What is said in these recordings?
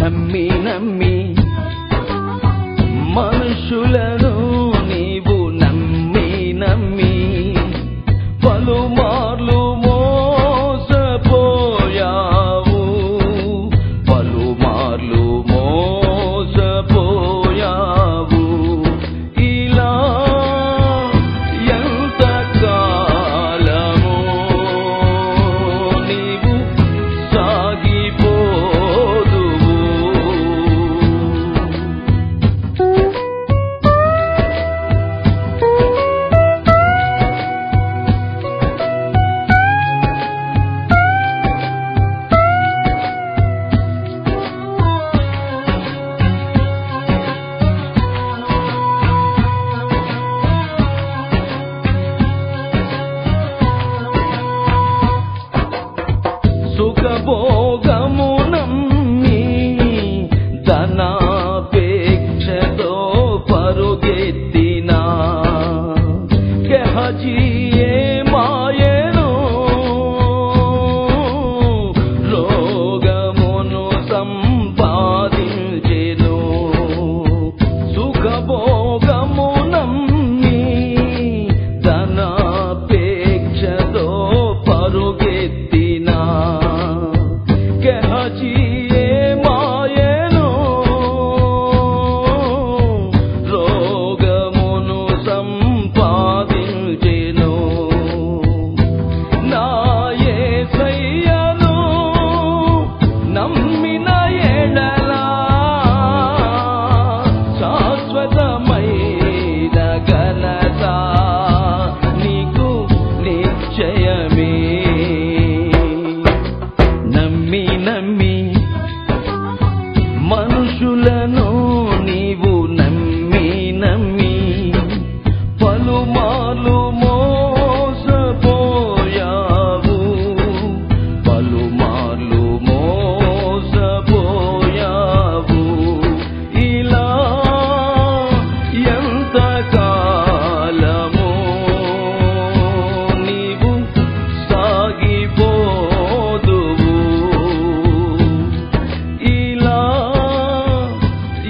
నమ్మి నమ్మి మనుషులను నీవు నమ్మి నమ్మి పలుమార్లు మోసపోయావు పలుమార్లు మోసపోయావు ఇలా ఎంత కాలము నీవు సాగిపోదువు సుఖభోగము నమ్మి ధనాపేక్షతో పరుగెత్తినా గెహజీయే మాయను రోగమును సంపాదించెను సుఖభోగము నమ్మి ధనాపేక్షతో పరుగెత్తినా గెహజీయే మాయను రోగమును సంపాదించెను నా యేసయ్యను నమ్మిన ఎడలా శాశ్వతమైన ఘనత నీకు నిశ్చయమే నమ్మి నమ్మి మనుషులను నీవు నమ్మి నమ్మి పలుమార్లు మోసపోయావు పలుమార్లు మోసపోయావు ఇలా ఎంత కాలము నీవు సాగిపోదువు ఇలా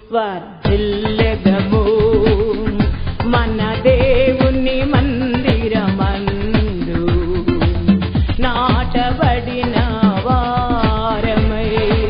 వర్ధిల్లెదము మన దేవుని మందిరమందు నాటబడిన వారమై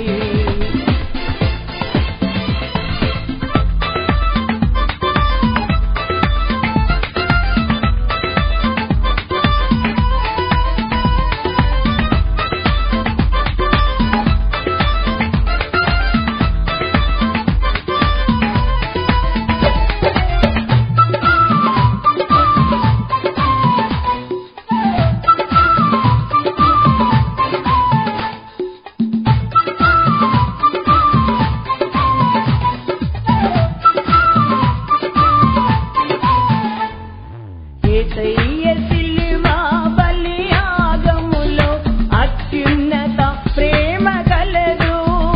ఏసయ్య సిలువ బలియాగములో అత్యున్నత ప్రేమ కలదు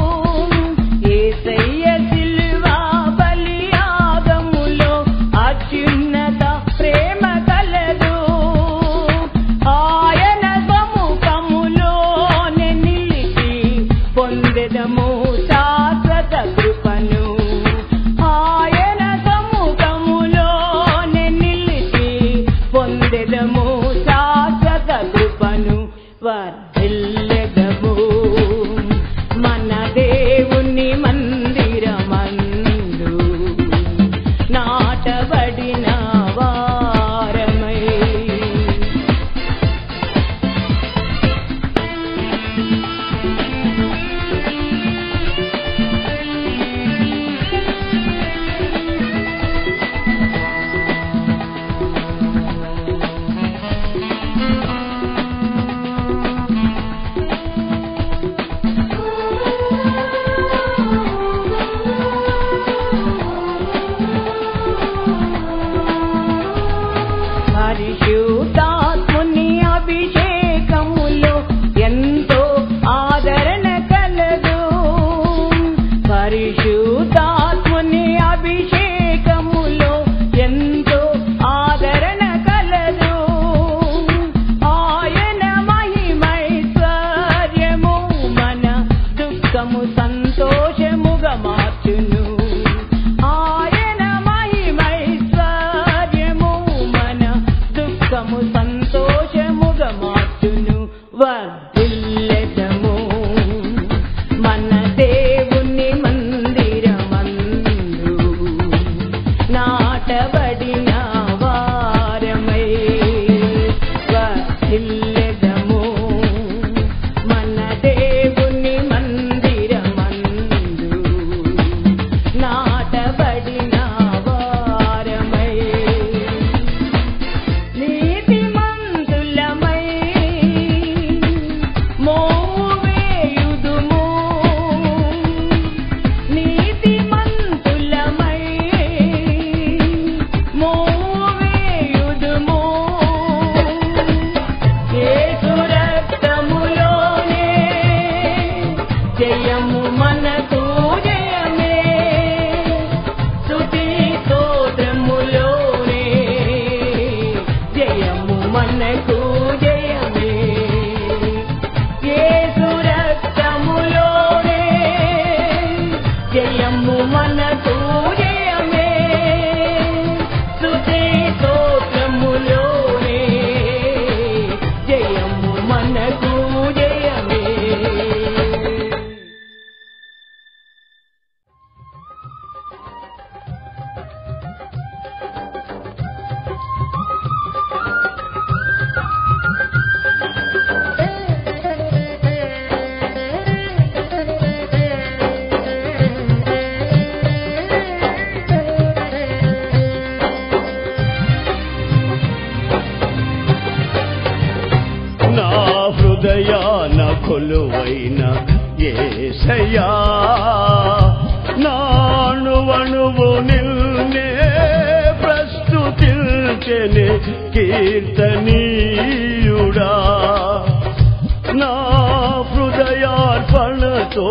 ఏసయ్య సిలువ బలియాగములో అత్యున్నత ప్రేమ కలదు ఆయన సముఖములోనే నిలిచి పొందెదము శాశ్వత కృపను ఆయన సముఖములోనే నిలిచి పొందెదము శాశ్వత కృపను వర్ధిల్లెదము మన దేవుని మందిరమందు నాటబడిన వారమై పరిశుద్ధాత్ముని అభిషేకములో ఎంతో ఆదరణ కలదు పరిశుద్ధాత్ముని అభిషేకములో ఎంతో ఆదరణ కలదు ఆయన మహిమైశ్వర్యము మన దుఃఖము సంతోషముగా మార్చును ఆయన మహిమైశ్వర్యము మన దుఃఖము సంతోషముగా మార్చును వర్ధిల్లెదము మన దేవుని మందిరమందు నాటబడిన వారమై వర్ధిల్లెదము మన దేవుని మందిరమందు నాటబడిన వారమై నీతిమంతులమై మోవేయుదుము నీతిమంతులమై మోవేయుదుము యేసు రక్తములోనే జయము మనకు జయమే స్తుతి స్తోత్రములోనే జయము మనకు జయమే యేసు రక్తములోనే జయము మనకు జయమే స్తుతి స్తోత్రములోనే జయము మనకు జయమే నా హృదయాన కొలువైన ఏసయ్యా నాణువణువు నిన్నే ప్రస్తుతిల్చెని కీర్తనీయుడా నా హృదయార్పణతో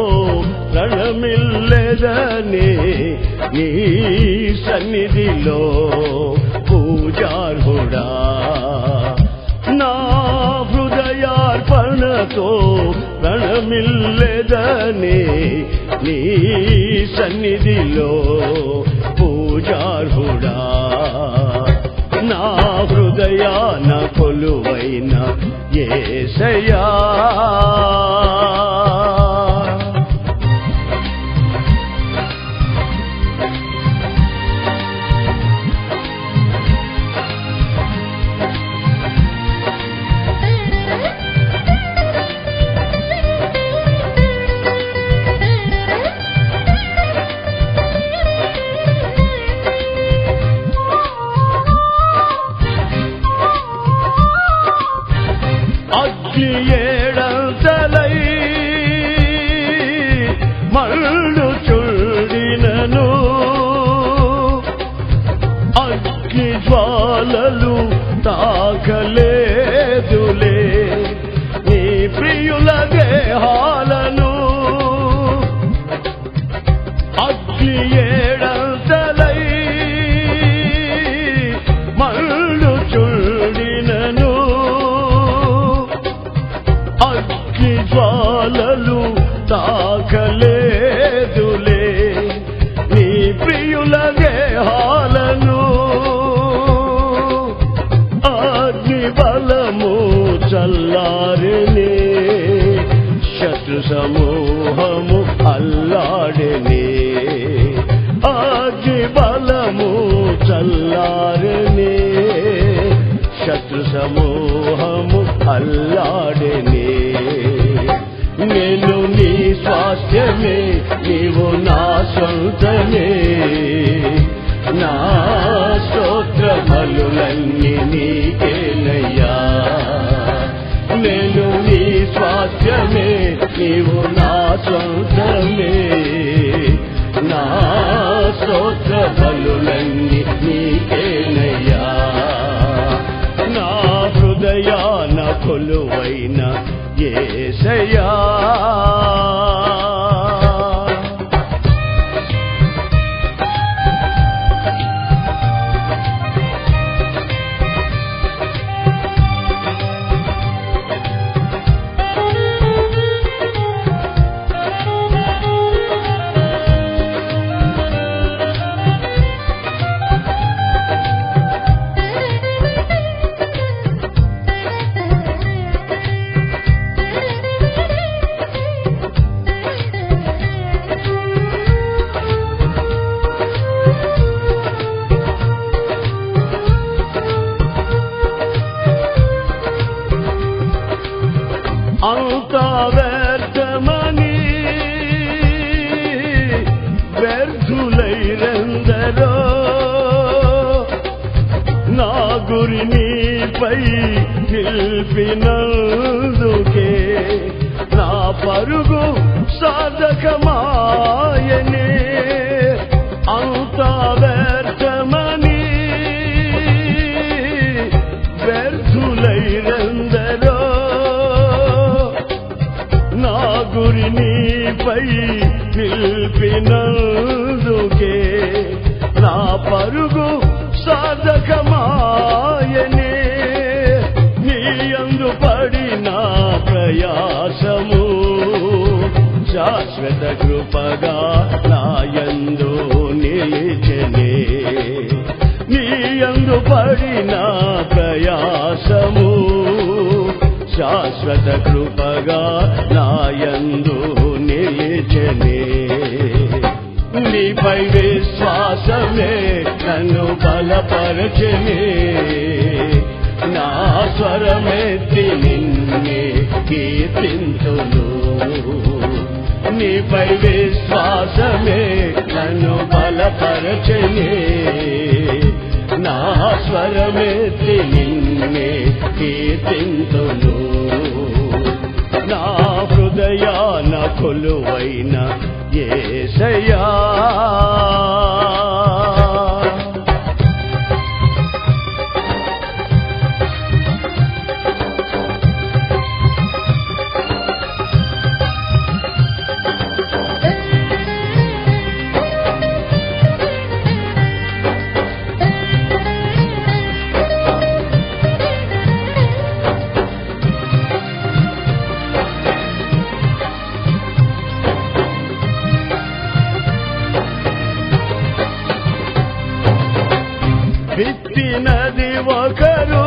రణమిల్లెదని నీ సన్నిధిలో పూజార్హుడా నా హృదయార్పణతో రణమిల్లెదని నీ సన్నిధిలో పూజార్హుడా నా హృదయాన కొలువైన ఏసయా అగ్ని ఏడంతలై మళ్ళు చుడినను అగ్ని జ్వాలలు తాకలేదులే నీ ప్రియుల దేహాలను అగ్ని ఏడంతలై మళ్ళు చుడినను అగ్ని జ్వాలలు తాకలేదులే నీ ప్రియుల దేహాలను అగ్ని బలము చల్లారనే శత్రు సమూహము అల్లాడనే అగ్ని బలము చల్లారనే శత్రు సమూహము అల్లాడనే నేను నీ స్వాస్థ్యమే నీవు నా సొంతమే నా స్తోత్ర బలులన్నీ నీకేనయ్యా నేను నీ స్వాస్థ్యమే నీవు నా సొంతమే నా స్తోత్ర బలులన్నీ నీకేనయ్యా నా హృదయాన కొలువైన ఏసయ్యా అంత వ్యర్థమని వ్యర్థులైరందరో నా గురి నీపై నిల్పినందుకే నా పరుగు సాధకమాయనే అంత వ్యర్థమని వ్యర్థులైరందరో నా గురి నీపై నిల్పినందుకే నా పరుగు సాధకమాయనే నీ అందు పడిన ప్రయాసము శాశ్వత కృపగా నాయందు నిలిచనే నీ అందు పడిన ప్రయాసము శాశ్వత కృపగా నాయందు నిలిచనే నీపై విశ్వాసమే నన్ను బలపరచనే నా స్వరమెత్తి నిన్నే కీర్తింతును నీపై విశ్వాసమే నన్ను బలపరచనే నా స్వరమెత్తి నిన్నే కీర్తింతును నా హృదయాన కొలువైన ఏసయా విత్తినది ఒకరు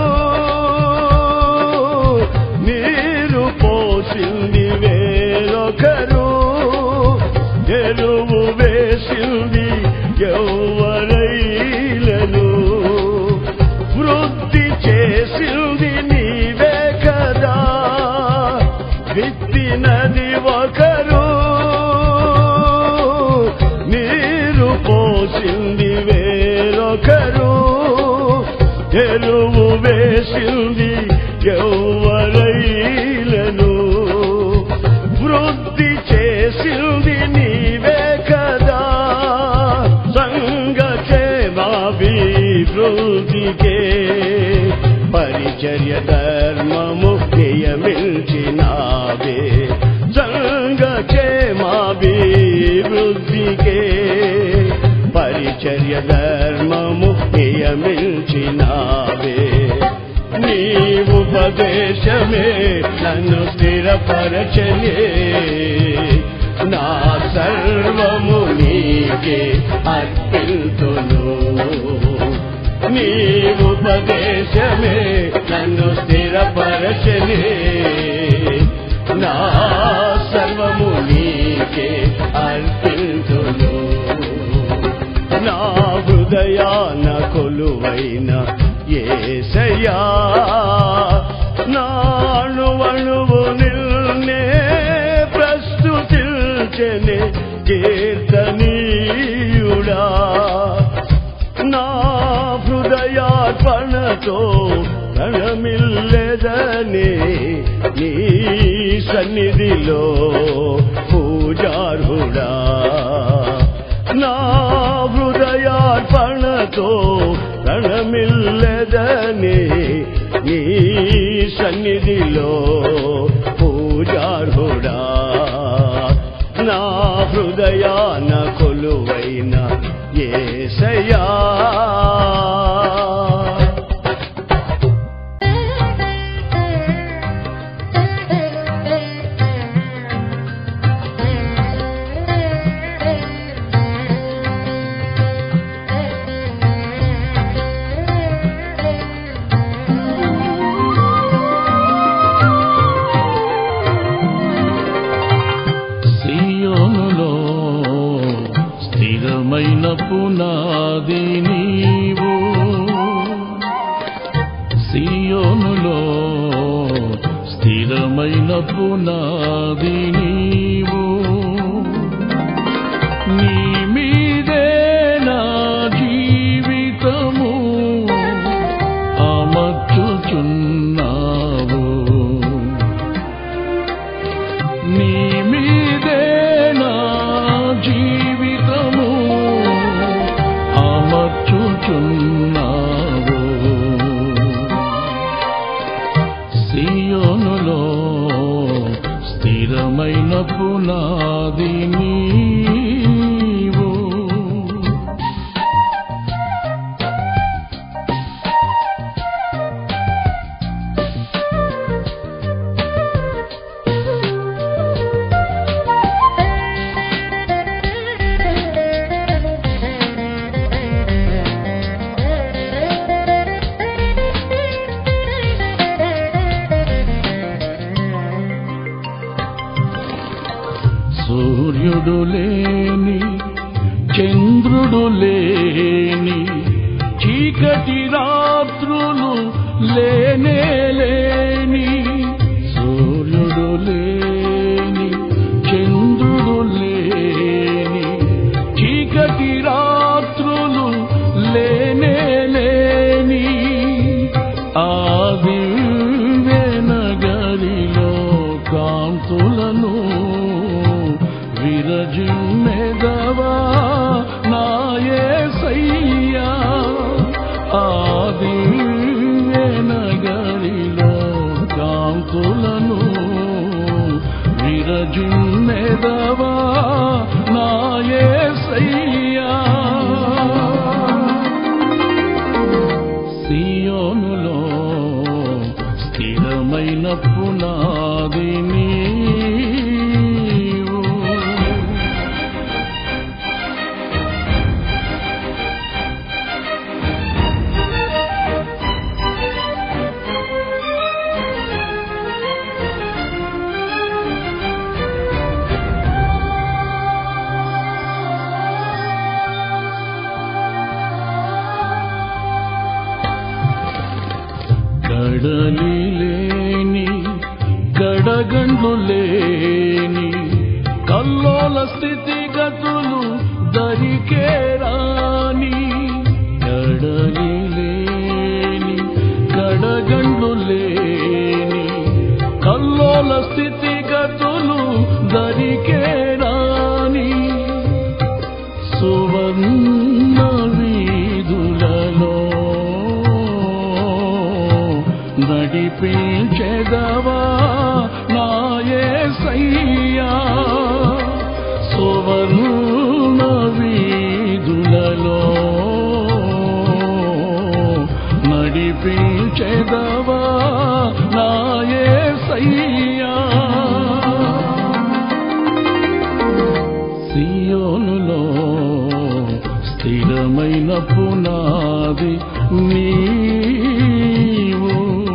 నీరు పోసింది వేరొకరు ఎరువు వేసింది ఎవరైలను వృద్ధి చేసింది నీవే కదా విత్తినది ఒకరు నీరు పోసింది వేరొకరు ఎరువు వేసింది ఎవరైలను వృద్ధి చేసింది నీవే కదా సంగ క్షేమాభివృద్ధికే పరిచర్య ధర్మము నియమించినావే సంగ క్షేమాభివృద్ధికే పరిచర్య ధర్మము నియమించినావే నీ ఉపదేశమే నన్ను స్థిరపరచలే నా సర్వము నీకే అర్పింతును నీ ఉపదేశమే నన్ను స్థిరపరచలే నా సర్వము నీకే అర్పింతును నా హృదయాన కొలువైన ఏసయ్యా నాణువణువు నిల్నే ప్రస్తుతిల్చని కీర్తనీయుడా నా హృదయార్పణతో కణమిల్లెదని నీ సన్నిధిలో పూజార్హుడా నా హృదయార్పణతో కణమిల్లెదని నీ సన్నిధిలో పూజార్హుడా నా హృదయాన కొలువైన ఏసయ్యా సియోనులో స్థిరమైన పునాది నీవు సియోనులో స్థిరమైన పునాది నీవు నీ మీదే నా జీవితము అమర్చుచున్నావు నీ మీదే నా జీవితము అమర్చుచున్నావు సియోనులో స్థిరమైన పునాది నీవు సూర్యుడు లేని చంద్రుడు లేని చీకటి రాత్రులు లేనే లేని సూర్యుడు లేని చంద్రుడు లేని చీకటి రాత్రులు లేనే లేని ఆది నగరిలో కాంతులను విరజిమ్మెదవా నాయే సయ్యా ఆది నగరిలో కడగండ్లు లేని కల్లోల స్థితిగతులు దరికే రాని కడలి లేని కడగండ్లు లేని కల్లోల స్థితిగతులు దరికే రాని సువర్ణ వీధులలో నడిపించెదవా నాయే సయ్యా సువర్ణ వీధులలో నడిపించెదవా నాయే సయ్యా సియోనులో స్థిరమైన పునాది నీవు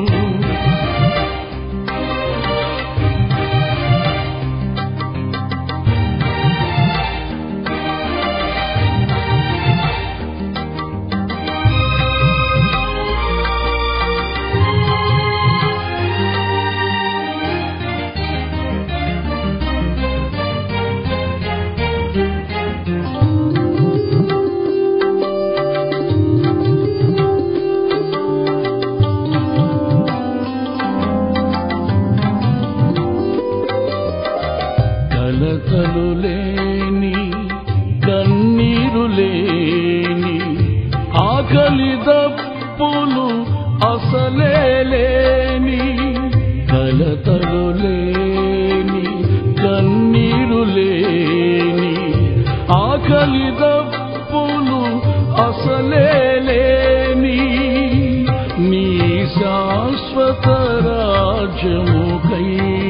కలతలు లేని కన్నీరు లేని ఆకలి దప్పులు అసలే లేని కలతలు లేని కన్నీరు లేని ఆకలి దప్పులు అసలే లేని నీ శాశ్వత రాజ్యముకై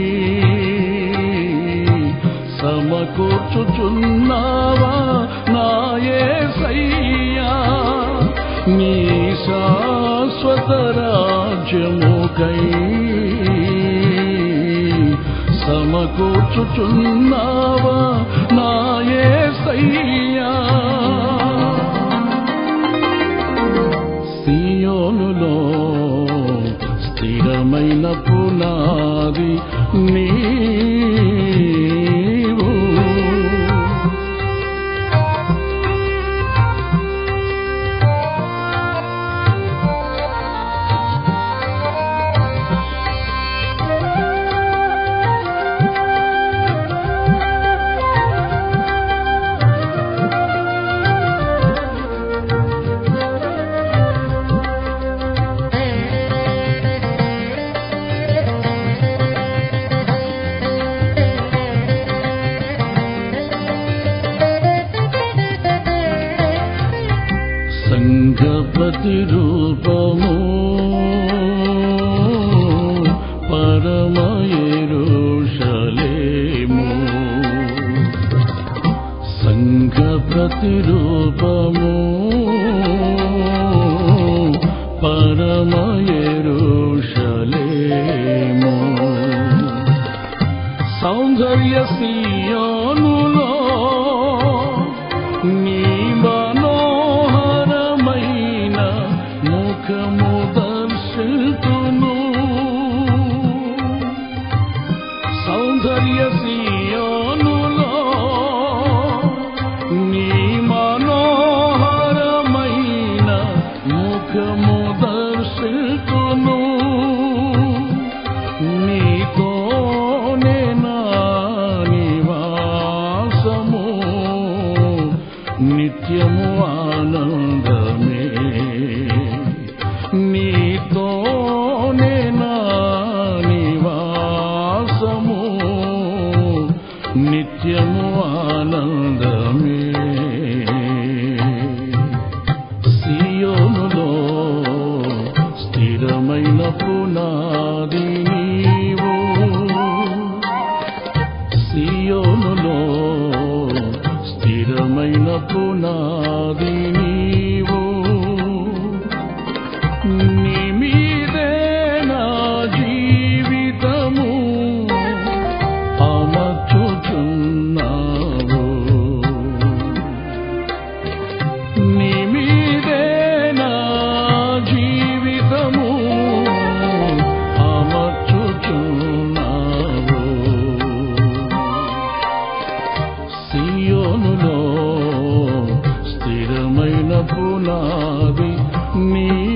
సమకూర్చుచున్నావా నాయే సయ్యా నీ శాశ్వత రాజ్యముకై సమకూర్చుచున్నావా నాయే సయ్యా సియోనులో స్థిరమైన పునాది నీవు సంఘపతి రూపము పరమయేరుషలేము సంఘపతి రూపము పరమయేరుషలేము సౌందర్య సియోనులో నీ మనోహరమైన ముఖము దర్శితును సౌందర్య సియోనులో నీ మనోహరమైన ముఖము దర్శితును నీతోనే నా నివాసము నిత్యము ఆనందమే నీతోనే నా నివాసము నిత్యము ఆనందమే సియోనులో స్థిరమైన పునాది నీవు సియోనులో స్థిరమైన పునాది నీవు మన పునాది నీ